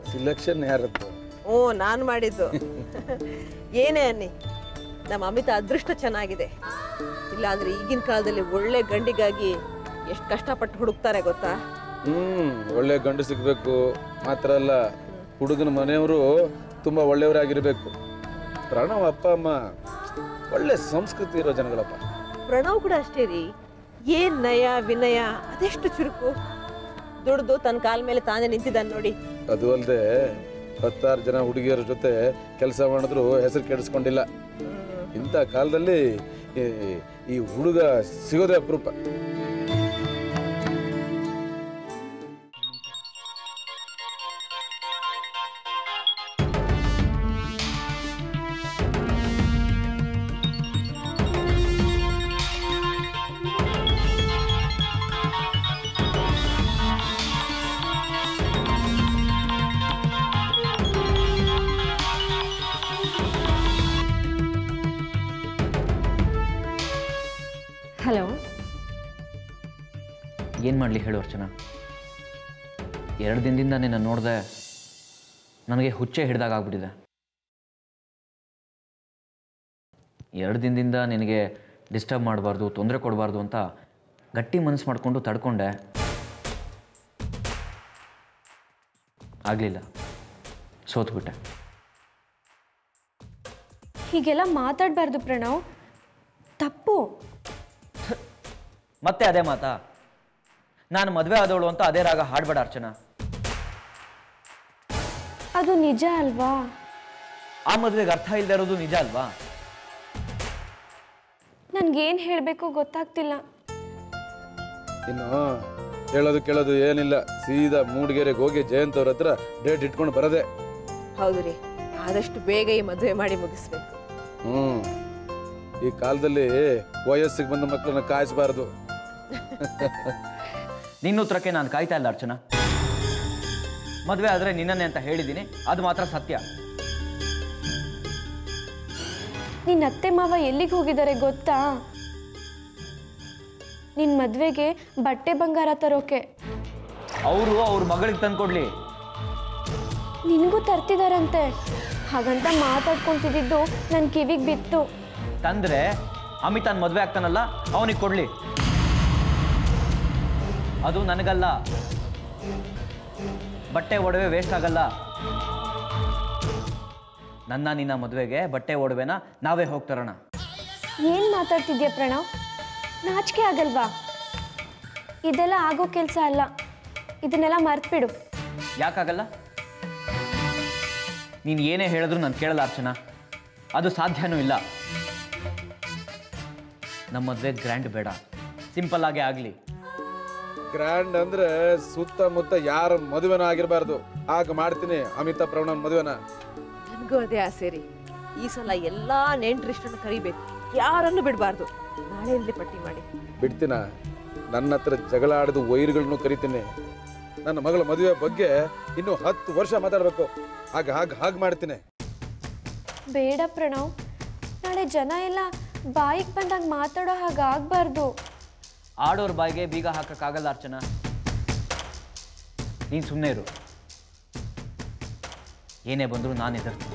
Selection ಯಾರದ್ದು ಓ ನಾನು ಮಾಡಿದ್ದು ಏನೇ ಅನ್ನಿ ನಮ್ಮ ಅಮಿತ ಅದೃಷ್ಟ ಚೆನ್ನಾಗಿದೆ ಇಲ್ಲಾಂದ್ರೆ ಈಗಿನ ಕಾಲದಲ್ಲಿ ಒಳ್ಳೆ ಗಂಡಿಗಾಗಿ ಎಷ್ಟು ಕಷ್ಟಪಟ್ಟು ಹುಡುಕ್ತಾರೆ ಗೊತ್ತಾ ಹ್ಮ್ ಒಳ್ಳೆ ಗಂಡು ಸಿಗ್ಬೇಕು ಮಾತ್ರ ಅಲ್ಲ ಹುಡುಗನ ಮನೆಯವರು ತುಂಬಾ ಒಳ್ಳೆಯವರಾಗಿರ್ಬೇಕು ಪ್ರಣವ್ ಅಪ್ಪ ಅಮ್ಮ ಒಳ್ಳೆ ಸಂಸ್ಕೃತಿ ಇರೋ ಜನಗಳಪ್ಪ ಪ್ರಣವ್ ಕೂಡ ಅಷ್ಟೇ ರೀ ಏನ್ ನಯ ವಿನಯ ಅದೆಷ್ಟು ಚುರುಕು ದುಡ್ದು ತನ್ನ ಕಾಲ ಮೇಲೆ ತಾನೇ ನಿಂತಿದ್ದಾನೆ ನೋಡಿ ಅದು ಅಲ್ಲದೆ ಹತ್ತಾರು ಜನ ಹುಡುಗಿಯರ ಜೊತೆ ಕೆಲಸ ಮಾಡಿದ್ರು ಹೆಸರು ಕೆಡಿಸ್ಕೊಂಡಿಲ್ಲ ಇಂಥ ಕಾಲದಲ್ಲಿ ಈ- ಈ ಹುಡುಗ ಸಿಗೋದೇ ಅಪರೂಪ ಹಲೋ ಏನು ಮಾಡಲಿ ಹೇಳು ಅರ್ಚನಾ ಎರಡು ದಿನದಿಂದ ನಿನ್ನ ನೋಡಿದೆ ನನಗೆ ಹುಚ್ಚೆ ಹಿಡ್ದಾಗ ಆಗ್ಬಿಟ್ಟಿದೆ ಎರಡು ದಿನದಿಂದ ನಿನಗೆ ಡಿಸ್ಟರ್ಬ್ ಮಾಡಬಾರ್ದು ತೊಂದರೆ ಕೊಡಬಾರ್ದು ಅಂತ ಗಟ್ಟಿ ಮನಸ್ಸು ಮಾಡಿಕೊಂಡು ತಡ್ಕೊಂಡೆ ಆಗಲಿಲ್ಲ ಸೋತ್ಬಿಟ್ಟೆ ಹೀಗೆಲ್ಲ ಮಾತಾಡಬಾರ್ದು ಪ್ರಣವ್ ತಪ್ಪು ಮತ್ತೆ ಅದೇ ಮಾತಾ ನಾನು ಮದುವೆ ಆದವಳು ಅಂತ ಅದೇ ರಾಗ ಹಾಡ್ಬೇಡ ಅರ್ಚನಾ ಅದು ನಿಜ ಅಲ್ವಾ ಆ ಮದುವೆಗೆ ಅರ್ಥ ಇಲ್ಲದೆ ಇರೋದು ನಿಜ ಅಲ್ವಾ ನನಗೇನು ಹೇಳಬೇಕು ಗೊತ್ತಾಗ್ತಿಲ್ಲ ಇನ್ನು ಹೇಳೋದು ಕೇಳೋದು ಏನಿಲ್ಲ ಸೀದಾ ಮೂಡಿಗೆರೆಗೆ ಹೋಗಿ ಜಯಂತ್ ಅವ್ರ ಹತ್ರ ಡೇಟ್ ಇಟ್ಕೊಂಡು ಬರದೆ ಹೌದು ರೀ ಆದಷ್ಟು ಬೇಗ ಈ ಮದುವೆ ಮಾಡಿ ಮುಗಿಸ್ಬೇಕು ಹ್ಮ್ ಈ ಕಾಲದಲ್ಲಿ ವಯಸ್ಸಿಗೆ ಬಂದ ಮಕ್ಕಳನ್ನ ಕಾಯಿಸಬಾರ್ದು ನಿನ್ನ ಉತ್ತರಕ್ಕೆ ನಾನು ಕಾಯ್ತಾ ಇಲ್ಲ ಅರ್ಚನಾ ಮದುವೆ ಆದರೆ ನಿನ್ನನ್ನೇ ಅಂತ ಹೇಳಿದ್ದೀನಿ ಅದು ಮಾತ್ರ ಸತ್ಯ ನಿನ್ನ ಅತ್ತೆ ಮಾವ ಎಲ್ಲಿಗೆ ಹೋಗಿದ್ದಾರೆ ಗೊತ್ತಾ ನಿನ್ನ ಮದುವೆಗೆ ಬಟ್ಟೆ ಬಂಗಾರ ತರೋಕೆ ಅವರು ಅವ್ರ ಮಗಳಿಗೆ ತಂದ್ಕೊಡ್ಲಿ ನಿನಗೂ ತರ್ತಿದಾರಂತೆ ಹಾಗಂತ ಮಾತಾಡ್ಕೊಂತಿದ್ದು ನನ್ನ ಕಿವಿಗೆ ಬಿತ್ತು ತಂದ್ರೆ ಅಮಿತಾನ್ ಮದುವೆ ಆಗ್ತಾನಲ್ಲ ಅವನಿಗೆ ಕೊಡ್ಲಿ ಅದು ನನಗಲ್ಲ ಬಟ್ಟೆ ಒಡವೆ ವೇಸ್ಟ್ ಆಗಲ್ಲ ನನ್ನ ನಿನ್ನ ಮದುವೆಗೆ ಬಟ್ಟೆ ಒಡವೆನ ನಾವೇ ಹೋಗ್ತರೋಣ ಏನು ಮಾತಾಡ್ತಿದ್ಯಾ ಪ್ರಣವ್ ನಾಚಿಕೆ ಆಗಲ್ವಾ ಇದೆಲ್ಲ ಆಗೋ ಕೆಲಸ ಅಲ್ಲ ಇದನ್ನೆಲ್ಲ ಮರ್ತ್ಬಿಡು ಯಾಕಾಗಲ್ಲ ನೀನು ಏನೇ ಹೇಳಿದ್ರು ನಾನು ಕೇಳಲ್ಲ ಅರ್ಚನಾ ಅದು ಸಾಧ್ಯನೂ ಇಲ್ಲ ನಮ್ಮ ಮದುವೆ ಗ್ರ್ಯಾಂಡ್ ಬೇಡ ಸಿಂಪಲ್ ಆಗೇ ಆಗಲಿ ಗ್ರ್ಯಾಂಡ್ ಅಂದ್ರೆ ಸುತ್ತಮುತ್ತ ಯಾರ ಮದುವೆನ ಆಗಿರಬಾರ್ದು ಆಗ ಮಾಡ್ತೀನಿ ಅಮಿತಾಬ್ ಪ್ರಣವ್ ಮದುವೆನ ನನಗೂ ಅದೇ ಆಸೆ ರೀ ಈ ಸಲ ಎಲ್ಲಾ ನೆಂಟರಿಷ್ಟನ್ನು ಕರಿಬೇಕು ಯಾರನ್ನು ಬಿಡಬಾರ್ದು ನಾಳೆಯಿಂದಲೇ ಪಟ್ಟಿ ಮಾಡಿ ಬಿಡ್ತೀನ ನನ್ನ ಹತ್ರ ಜಗಳ ಆಡಿದ ವೈರ್ಗಳನ್ನು ಕರಿತೀನಿ ನನ್ನ ಮಗಳ ಮದುವೆ ಬಗ್ಗೆ ಇನ್ನು ಹತ್ತು ವರ್ಷ ಮಾತಾಡಬೇಕು ಆಗ ಹಾಗೆ ಹಾಗೆ ಮಾಡ್ತೀನಿ ಬೇಡ ಪ್ರಣವ್ ನಾಳೆ ಜನ ಎಲ್ಲ ಬಾಯಿಗೆ ಬಂದಾಗ ಮಾತಾಡೋ ಹಾಗಾಗಬಾರ್ದು ಆಡೋರ್ ಬಾಯಿಗೆ ಬೀಗ ಹಾಕಕ್ಕಾಗಲ್ಲ ಅರ್ಚನಾ ನೀನು ಸುಮ್ಮನೆ ಇರು ಏನೇ ಬಂದರೂ ನಾನು ಎದುರ್ತೀನಿ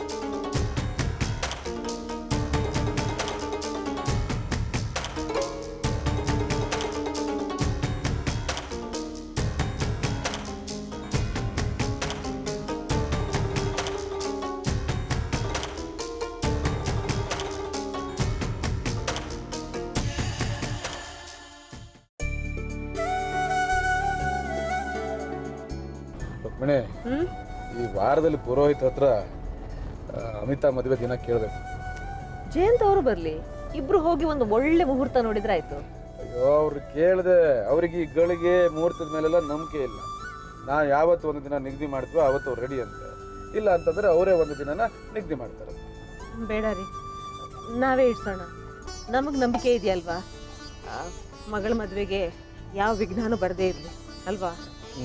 ರುಕ್ಮಿಣಿ ಹ್ಮ್ ಈ ವಾರದಲ್ಲಿ ಪುರೋಹಿತ್ ಹತ್ರ ಆ, ಅಮಿತಾಬ್ ಮದುವೆ ದಿನ ಕೇಳಬೇಕು ಜಯಂತ್ ಅವರು ಬರ್ಲಿ ಇಬ್ರು ಹೋಗಿ ಒಂದು ಒಳ್ಳೆ ಮುಹೂರ್ತ ನೋಡಿದ್ರೆ ಆಯ್ತು ಅಯ್ಯೋ ಅವ್ರು ಕೇಳಿದೆ ಅವ್ರಿಗೆ ಈ ಗಳಿಗೆ ಮುಹೂರ್ತದ ಮೇಲೆಲ್ಲ ನಂಬಿಕೆ ಇಲ್ಲ ನಾ ಯಾವತ್ತು ಒಂದು ದಿನ ನಿಗದಿ ಮಾಡ್ತೀವೋ ಅವತ್ತು ಅವ್ರು ರೆಡಿ ಅಂತ ಇಲ್ಲ ಅಂತಂದ್ರೆ ಅವರೇ ಒಂದು ದಿನನ ನಿಗದಿ ಮಾಡ್ತಾರೆ ಬೇಡ ರೀ ನಾವೇ ಇಡ್ಸೋಣ ನಮಗೆ ನಂಬಿಕೆ ಇದೆಯಲ್ವಾ ಆ, ಮಗಳ ಮದುವೆಗೆ ಯಾವ ವಿಘ್ನಾನು ಬರದೇ ಇರಲಿ ಅಲ್ವಾ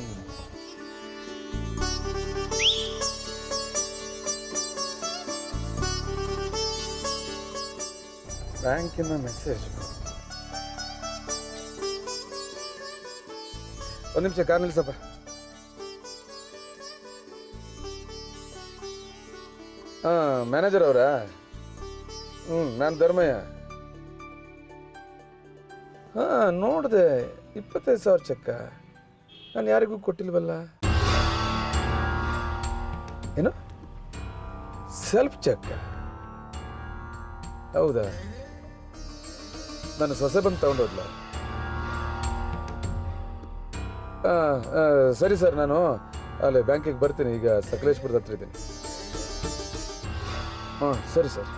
ಬ್ಯಾಂಕಿನ ಮೆಸೇಜ್ ಒಂದು ನಿಮಿಷ ಕಾರ್ ನಿಲ್ಸಪ್ಪ ಹಾಂ ಮ್ಯಾನೇಜರ್ ಅವರಾ ಹ್ಞೂ ನಾನು ಧರ್ಮಯ್ಯ ಹಾಂ ನೋಡಿದೆ ಇಪ್ಪತ್ತೈದು ಸಾವಿರ ಚೆಕ್ಕ ನಾನು ಯಾರಿಗೂ ಕೊಟ್ಟಿಲ್ವಲ್ಲ ಏನು ಸೆಲ್ಫ್ ಚೆಕ್ ಹೌದಾ ನನ್ನ ಸೊಸೆ ಬಂದು ತಗೊಂಡೋದ್ಲ ಹಾಂ ಸರಿ ಸರ್ ನಾನು ಅಲ್ಲೇ ಬ್ಯಾಂಕಿಗೆ ಬರ್ತೀನಿ ಈಗ ಸಕಲೇಶ್ಪುರದ ಹತ್ರ ಇದ್ದೀನಿ ಹಾಂ ಸರಿ ಸರ್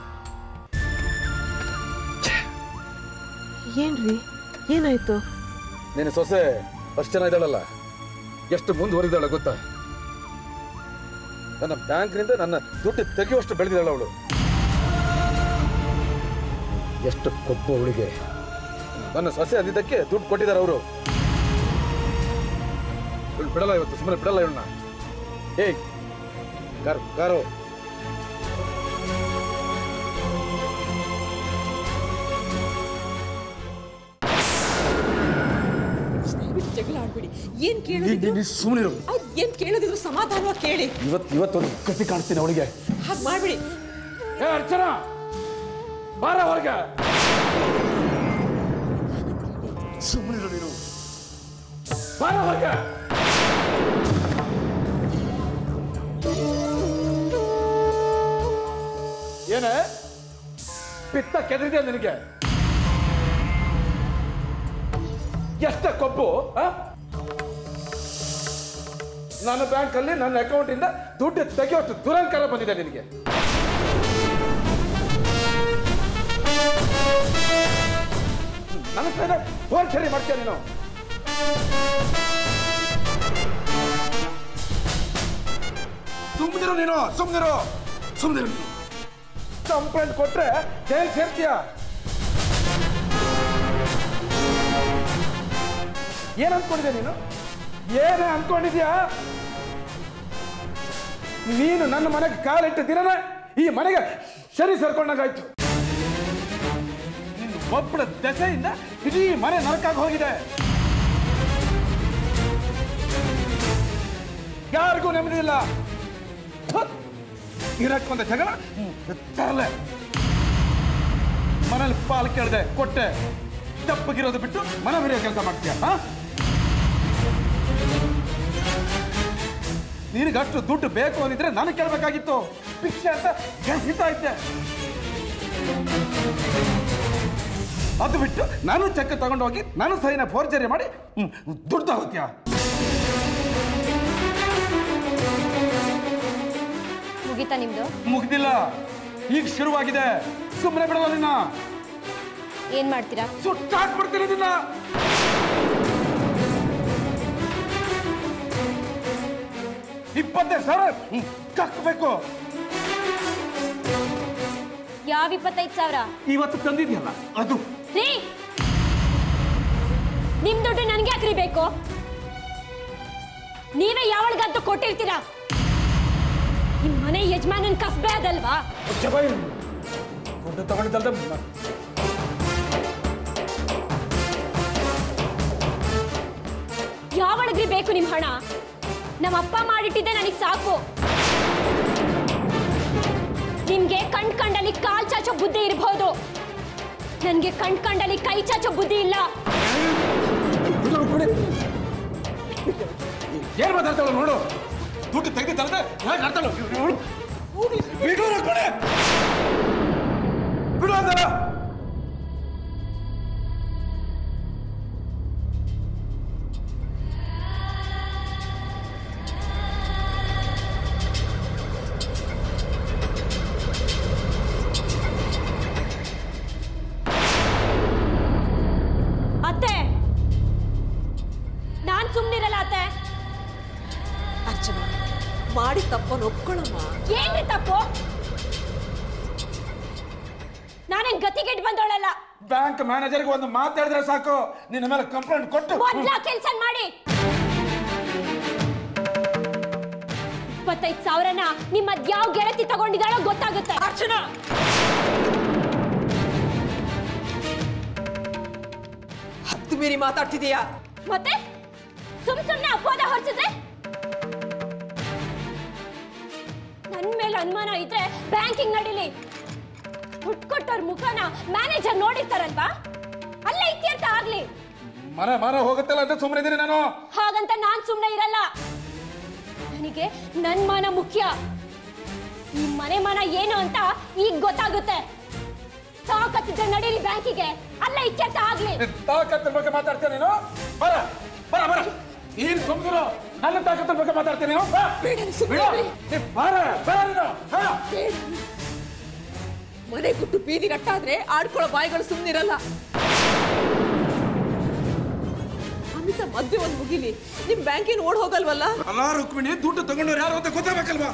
ಏನ್ರಿ ಏನಾಯ್ತು ನಿನ್ನ ಸೊಸೆ ಅಷ್ಟು ಜನ ಇದ್ದಾಳಲ್ಲ ಎಷ್ಟು ಮುಂದುವರಿದಾಳ ಗೊತ್ತಾ ನನ್ನ ಬ್ಯಾಂಕ್ನಿಂದ ನನ್ನ ದುಡ್ಡು ತೆಗೆಯುವಷ್ಟು ಬೆಳೆದಿದ್ದಾಳ ಅವಳು ಎಷ್ಟು ಕೊಬ್ಬು ಅವಳಿಗೆ ನನ್ನ ಸೊಸೆ ಅಂದಿದ್ದಕ್ಕೆ ದುಡ್ಡು ಕೊಟ್ಟಿದ್ದಾರೆ ಅವರು ಇವಳು ಬಿಡಲ್ಲ ಇವತ್ತು ಸುಮ್ಮನೆ ಬಿಡಲ್ಲ ಇವಳನ್ನ ಏಯ್ ಕಾರ್ ಕಾರು ದಯವಿಟ್ಟು ಜಗಳ ಆಡ್ಬಿಡಿ ಏನ್ ಕೇಳೋದಿದ್ರು ಸುಮ್ಮನಿರು ಅದ್ ಏನ್ ಕೇಳೋದಿದ್ರು ಸಮಾಧಾನವಾಗಿ ಕೇಳಿ ಇವತ್ತು ಇವತ್ತೊಂದು ಕತ್ತಿ ಕಾಣಿಸ್ತೀನಿ ಅವಳಿಗೆ ಹಾಗೆ ಮಾಡ್ಬಿಡಿ ಏ ಅರ್ಚನಾ ಬಾರ ಹೊರಗೆ ಸುಮ್ಮನಿರು ನೀನು ಬಾರ ಹೊರಗೆ ಏನೇ ಪಿತ್ತ ಕೆದರಿದೆ ನಿನಗೆ ಎಷ್ಟ ಕೊಬ್ಬು ಆ? ನನ್ನ ಬ್ಯಾಂಕಲ್ಲಿ ನನ್ನ ಅಕೌಂಟಿಂದ ದುಡ್ಡು ತೆಗೆಯೋಷ್ಟು ದುರಂಕಾರ ಬಂದಿದೆ ನಿನಗೆ ನನ್ನ ಕೈಲಿ ಫೋನ್ ಸರಿ ಮಾಡ್ತೀಯ ನೀನು ಸುಮ್ಮನಿರು ನೀನು ಸುಮ್ಮನಿರು ಸುಮ್ಮನಿರು ನೀನು ಕಂಪ್ಲೇಂಟ್ ಕೊಟ್ರೆ ಜೈಲ್ ಸೇರ್ತೀಯ ಏನ್ ಅನ್ಕೊಂಡಿದ್ಯಾ ನೀನು ಏನೇ ಅನ್ಕೊಂಡಿದ್ಯಾ ನೀನು ನನ್ನ ಮನೆಗೆ ಕಾಲಿಟ್ಟ ದಿನನೇ ಈ ಮನೆಗೆ ಸರಿ ಸೇರ್ಕೊಂಡಾಗಾಯ್ತು ನಿನ್ನ ಒಬ್ಬಳ ದೆಸೆಯಿಂದ ಇಡೀ ಮನೆ ನರಕಾಗಿ ಹೋಗಿದೆ ಯಾರಿಗೂ ನೆಮ್ಮದಿ ಇಲ್ಲ ಇರಕ್ಕೊಂದ ಜಗಳ ತರಲೆ ಮನೇಲಿ ಪಾಲು ಕೇಳಿದೆ ಕೊಟ್ಟೆ ತಪ್ಪಗಿರೋದು ಬಿಟ್ಟು ಮನೆ ಮರೆಯೋ ಕೆಲಸ ಮಾಡ್ತೀಯ ಹಾ ನಿನಗಷ್ಟು ದುಡ್ಡು ಬೇಕು ಅಂದಿದ್ರೆ ನಾನು ಕೇಳಬೇಕಾಗಿತ್ತು ಭಿಕ್ಷೆ ಅಂತ ಗೆಲ್ಸಿತಾ ಇದ್ದೆ ಅದು ಬಿಟ್ಟು ನಾನು ಚೆಕ್ ತಗೊಂಡೋಗಿ ನಾನು ಸೈನ ಫೋರ್ಜರಿ ಮಾಡಿ ಹ್ಮ್, ದುಡ್ಡು ತಗೋತೀಯ ಮುಗೀತಾ ನಿಮ್ದು ಮುಗ್ದಿಲ್ಲ ಈಗ ಶುರುವಾಗಿದೆ ಸುಮ್ಮನೆ ಬಿಡಲ್ಲ ನಿನ್ನ ಏನ್ ಮಾಡ್ತೀರಾ ಸುಟ್ಟಾಕ್ಬಿಡ್ತೀನಿ ನಿನ್ನ ಇಪ್ಪತ್ತೈದು ಸಾವಿರ ಹ್ಮ್, ಕಕ್ಬೇಕು ಯಾವ ಇಪ್ಪತ್ತೈದು ಸಾವಿರ ಇವತ್ತು ತಂದಿದ್ಯಲ್ಲ ಅದು ರೀ ನಿಮ್ ದುಡ್ಡು ನನ್ಗೆ ಯಾಕ್ರಿ ಬೇಕು ನೀವೇ ಯಾವಳಿಗಂತೂ ಕೊಟ್ಟಿರ್ತೀರಾ ನಿಮ್ ಮನೆ ಯಜಮಾನನ್ ಕಸ್ಬೆ ಅದಲ್ವಾ ಜಬಾಯಿ ದುಡ್ಡು ತಗೊಂಡಿದ್ದಲ್ದ ಯಾವಳಿಗ್ರಿ ಬೇಕು ನಿಮ್ ಹಣ ನಮ್ಮ ಅಪ್ಪ ಮಾಡಿಟ್ಟಿದ್ದೆ ನನಗ್ ಸಾಕು ನಿಮ್ಗೆ ಕಣ್ ಕಂಡಲ್ಲಿ ಕಾಲ್ ಚಾಚೋ ಬುದ್ಧಿ ಇರಬಹುದು ನನ್ಗೆ ಕಣ್ ಕಂಡಲ್ಲಿ ಕೈ ಚಾಚೋ ಬುದ್ಧಿ ಇಲ್ಲ ಏನ್ ಮಾತಾಡ್ತಾಳ ನೋಡು ದುಡ್ಡು ತೆಗೆದಿದ್ದಲ್ದೆ ಹೇಗೆ ಆಡ್ತಾಳ ನೋಡು ಬಿಡು ರಕ್ಕಣೆ. ಬಿಡು ಅಂದಲ್ಲ ಅತ್ತೆ ನಾನ್ ಸುಮ್ನಿರಲ್ಲ ಅತ್ತೆ ಅರ್ಚನಾ ಮಾಡಿ ತಪ್ಪನ್ನು ಒಪ್ಕೊಳ್ಳಮ್ಮ ಏನ್ರಿ ತಪ್ಪು ನಾನೇನ್ ಗತಿಗೆಟ್ ಬಂದೋಳಲ್ಲ ಬ್ಯಾಂಕ್ ಮ್ಯಾನೇಜರ್ಗೆ ಒಂದು ಮಾತಾಡಿದ್ರೆ ಸಾಕು ನಿನ್ನ ಮೇಲೆ ಕಂಪ್ಲೇಂಟ್ ಕೊಟ್ಟು ಮೊದ್ಲ ಕೆಲ್ಸ ಮಾಡಿ ಇಪ್ಪತ್ತೈದು ಸಾವಿರನ ನಿಮ್ಮ ಯಾವ ಗೆಳತಿ ತಗೊಂಡಿದ್ದಾಳೋ ಗೊತ್ತಾಗುತ್ತೆ ಅರ್ಚನಾ ಹತ್ತು ಮೀರಿ ಮಾತಾಡ್ತಿದೀಯಾ ಮತ್ತೆ ಸುಮ್ ಸುಮ್ನೆ ಅಪವಾದ ಹೊರಿಸಿದ್ರೆ ನನ್ ಮೇಲೆ ಅನುಮಾನ ಇದ್ರೆ ಬ್ಯಾಂಕಿಂಗ್ ನಡೀಲಿ ದುಡ್ಡು ಕೊಟ್ಟವ್ರ ಮುಖನ ಮ್ಯಾನೇಜರ್ ನೋಡಿರ್ತಾರಲ್ವಾ ಅಲ್ಲೇ ಇತ್ಯರ್ಥ ಆಗ್ಲಿ ಮರ ಮರ ಹೋಗುತ್ತಲ್ಲ ಅಂತ ಸುಮ್ಮನೆ ಇದ್ದೀನಿ ನಾನು ಹಾಗಂತ ನಾನ್ ಸುಮ್ನೆ ಇರಲ್ಲ ನನಗೆ ನನ್ ಮಾನ ಮುಖ್ಯ ಈ ಮನೆ ಮಾನ ಏನು ಅಂತ ಈಗ ಗೊತ್ತಾಗುತ್ತೆ ತಾಕತ್ತಿದ್ರೆ ನಡೀಲಿ ಬ್ಯಾಂಕಿಗೆ ಅಲ್ಲೇ ಇತ್ಯರ್ಥ ಆಗ್ಲಿ ತಾಕತ್ತಿನ ಬಗ್ಗೆ ಮಾತಾಡ್ತೀನಿ ನೀನು ಬರ ಬರ ಬರ ಏನ್ ಸುಮ್ಕಿರು ನನ್ನ ತಾಕತ್ತಿನ ಬಗ್ಗೆ ಮಾತಾಡ್ತೀನಿ ನೀನು ಬಾ. ಬಿಡು. ಏ, ಬಾರ ಬರ ನೀನು ಹಾ. ಮನೆ ಗುಟ್ಟು ಬೀದಿ ಗಟ್ಟಾದ್ರೆ ಆಡ್ಕೊಳ್ಳೋ ಬಾಯಿಗಳು ಸುಮ್ಮನಿರಲ್ಲ ಅಮಿತ ಮದ್ವೆ ಒಂದು ಮುಗಿಲಿ ನಿಮ್ ಬ್ಯಾಂಕಿನ ಓಡ್ ಹೋಗಲ್ವಲ್ಲ ಅಲ್ಲ ರುಕ್ಮಿಣಿ ದುಡ್ಡು ತಗೊಂಡವ್ರು ಯಾರು ಅಂತ ಗೊತ್ತಾಗಬೇಕಲ್ವಾ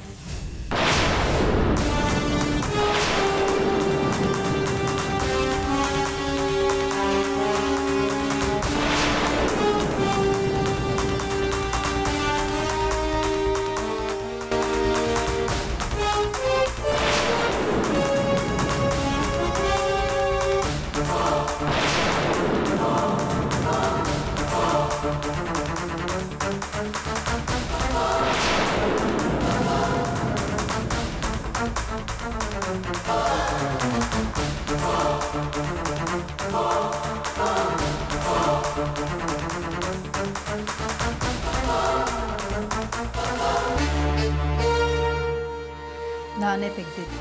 ನಾನೇ ತೆಗ್ದಿದ್ದು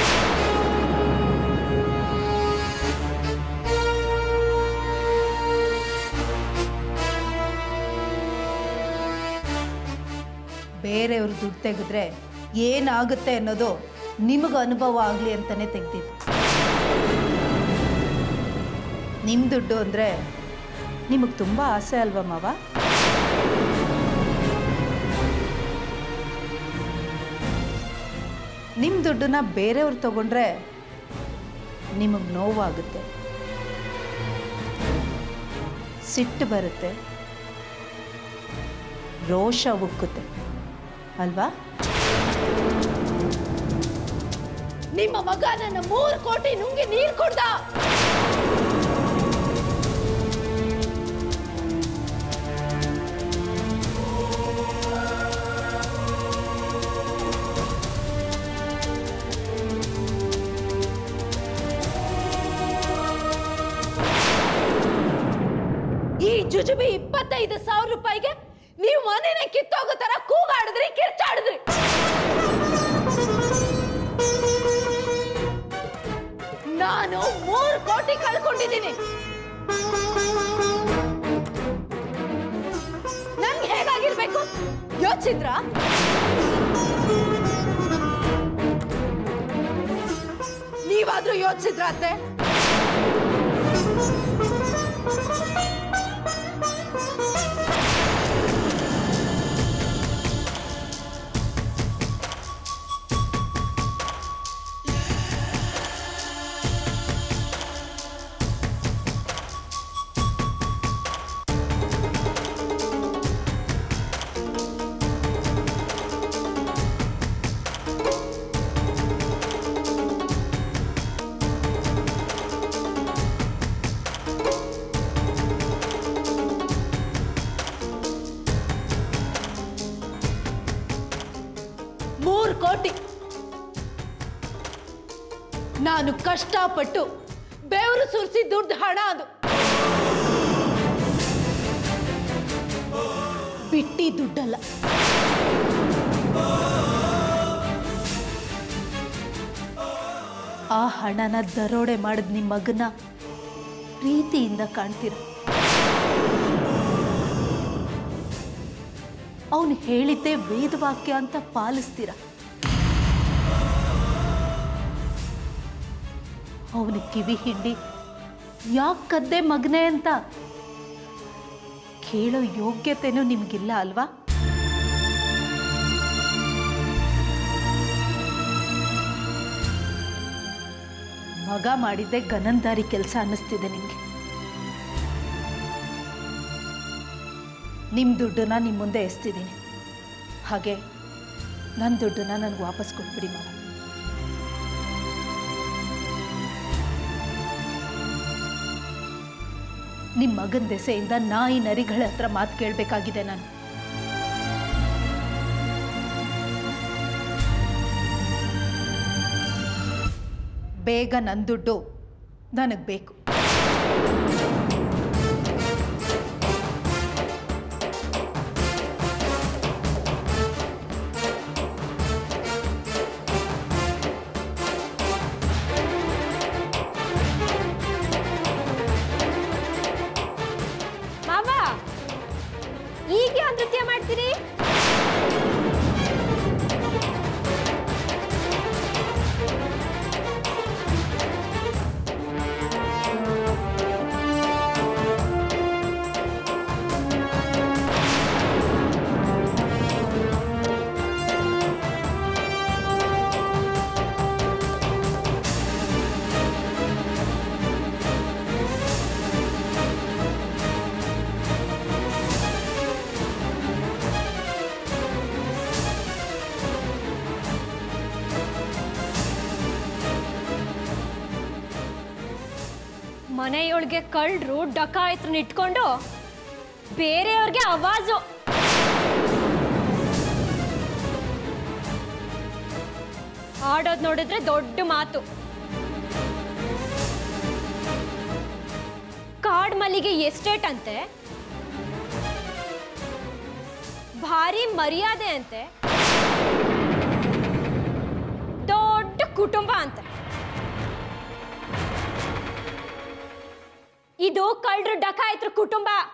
ಬೇರೆಯವ್ರ ದುಡ್ಡು ತೆಗೆದ್ರೆ ಏನಾಗುತ್ತೆ ಅನ್ನೋದು ನಿಮಗೆ ಅನುಭವ ಆಗಲಿ ಅಂತಲೇ ತೆಗ್ದಿದ್ದು ನಿಮ್ಮ ದುಡ್ಡು ಅಂದರೆ ನಿಮಗೆ ತುಂಬ ಆಸೆ ಅಲ್ವಾ ಮಾವ ನಿಮ್ಮ ದುಡ್ಡನ್ನ ಬೇರೆಯವ್ರು ತಗೊಂಡ್ರೆ ನಿಮಗೆ ನೋವಾಗುತ್ತೆ ಸಿಟ್ಟು ಬರುತ್ತೆ ರೋಷ ಉಕ್ಕುತ್ತೆ ಅಲ್ವಾ ನಿಮ್ಮ ಮಗ ನನ್ನ ಮೂರು ಕೋಟಿ ನುಂಗಿ ನೀರ್ ಕೊಡ್ದ ಈ ಜುಜುಬಿ ಇಪ್ಪತ್ತೈದು ಸಾವಿರ ರೂಪಾಯಿಗೆ ನೀವು ಮನೇನೆ ಕಿತ್ತೋಗೋ ತರ ಕೂಗಾಡಿದ್ರಿ ಕಿರ್ಚಾಡಿದ್ರಿ ನಾನು ಮೂರು ಕೋಟಿ ಕಳ್ಕೊಂಡಿದ್ದೀನಿ ನನ್ಗೆ ಹೇಗಾಗಿರ್ಬೇಕು ಯೋಚಿದ್ರ ನೀವಾದ್ರೂ ಯೋಚಿಸಿದ್ರ ಅತ್ತೆ ಮೂರು ಕೋಟಿ ನಾನು ಕಷ್ಟಪಟ್ಟು ಬೆವರು ಸುರಿಸಿ ದುಡ್ಡು ಹಣ ಅದು ಬಿಟ್ಟಿ ದುಡ್ಡಲ್ಲ ಆ ಹಣನ ದರೋಡೆ ಮಾಡಿದ ನಿಮ್ಮ ಮಗನ ಪ್ರೀತಿಯಿಂದ ಕಾಣ್ತೀರ ಅವನು ಹೇಳಿದ್ದೆ ವೇದವಾಕ್ಯ ಅಂತ ಪಾಲಿಸ್ತೀರ ಅವನ ಕಿವಿ ಹಿಂಡಿ ಯಾಕೆ ಕದ್ದೆ ಮಗನೆ ಅಂತ ಕೇಳೋ ಯೋಗ್ಯತೆನೂ ನಿಮಗಿಲ್ಲ ಅಲ್ವಾ ಮಗ ಮಾಡಿದ್ದೆ ಗನಂದಾರಿ ಕೆಲಸ ಅನ್ನಿಸ್ತಿದೆ ನಿಮಗೆ ನಿಮ್ಮ ದುಡ್ಡನ್ನ ನಿಮ್ಮ ಮುಂದೆ ಎಸ್ತಿದ್ದೀನಿ ಹಾಗೆ ನನ್ನ ದುಡ್ಡನ್ನ ನನಗೆ ವಾಪಸ್ ಕೊಟ್ಬಿಡಿ ಮಾವ ನಿಮ್ಮ ಮಗನ ದೆಸೆಯಿಂದ ನಾಯಿ ನರಿಗಳ ಹತ್ರ ಮಾತು ಕೇಳಬೇಕಾಗಿದೆ ನಾನು ಬೇಗ ನನ್ನ ದುಡ್ಡು ನನಗೆ ಬೇಕು ಮಾವ ಈಗ ಯಾವ ನೃತ್ಯ ಮಾಡ್ತೀರಿ ಮನೆಯೊಳಗೆ ಕಳ್ಳರು ಡಕಾಯಿತ್ರನ್ನ ಇಟ್ಕೊಂಡು ಬೇರೆಯವ್ರಿಗೆ ಆವಾಜು ಆಡೋದ್ ನೋಡಿದ್ರೆ ದೊಡ್ಡ ಮಾತು ಕಾಡ್ ಮಲ್ಲಿಗೆ ಎಸ್ಟೇಟ್ ಅಂತೆ ಭಾರಿ ಮರ್ಯಾದೆ ಅಂತೆ ದೊಡ್ಡ ಕುಟುಂಬ ಅಂತೆ ಇದು ಕಳ್ಳರು ಡಕಾಯಿತ್ರ ಕುಟುಂಬ